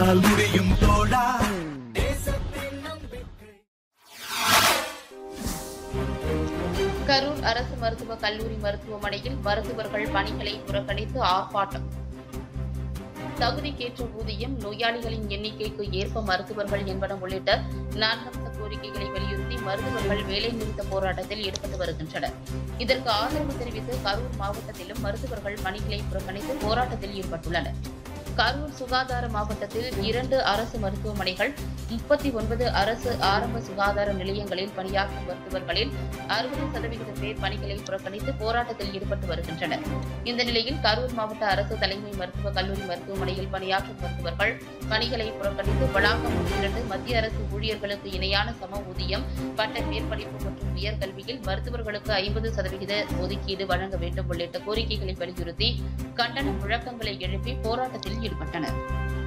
உன்னால் முடியும் தோழா கரூர் அரசு மருத்துவக் கல்லூரி மருத்துவமனையில் மருத்துவர்கள் பணிகளை புறக்கணித்து ஆர்ப்பாட்டம் தகுதிக்கேற்ற ஊதியம் நோயாளிகளின் எண்ணிக்கைக்கு ஏற்ப மருத்துவர்கள் என்பன உள்ளிட்ட நான்கம்ச கோரிக்கைகளை வலியுறுத்தி மருத்துவர்கள் வேலைநிறுத்த போராட்டத்தில் ஈடுபட்டு வருகின்றனர் இதற்கு ஆதரவு தெரிவித்து கரூர் மாவட்டத்திலும் மருத்துவர்கள் பணிகளை புறக்கணித்து போராட்டத்தில் ஈடுபட்டுள்ளனர் கரூர் சுகாதார மாவட்டத்தில் இரண்டு அரசு மருத்துவமனைகள் முப்பத்தி ஒன்பது அரசு ஆரம்ப சுகாதார நிலையங்களில் பணியாற்றும் மருத்துவர்களில் அறுபது சதவிகித பேர் பணிகளை புறக்கணித்து போராட்டத்தில் ஈடுபட்டு வருகின்றனர் இந்த நிலையில் கரூர் மாவட்ட அரசு தலைமை மருத்துவக் கல்லூரி மருத்துவமனையில் பணியாற்றும் மருத்துவர்கள் பணிகளை புறக்கணித்து வளாகம் ஒன்றிரண்டு மத்திய அரசு ஊழியர்களுக்கு இணையான சம ஊதியம் பட்ட மேற்படிப்பு மற்றும் உயர்கல்வியில் மருத்துவர்களுக்கு ஐம்பது சதவிகித ஒதுக்கீடு வழங்க வேண்டும் உள்ளிட்ட கோரிக்கைகளை வலியுறுத்தி கண்டன முழக்கங்களை எழுப்பி போராட்டத்தில் ஈடுபட்டனர்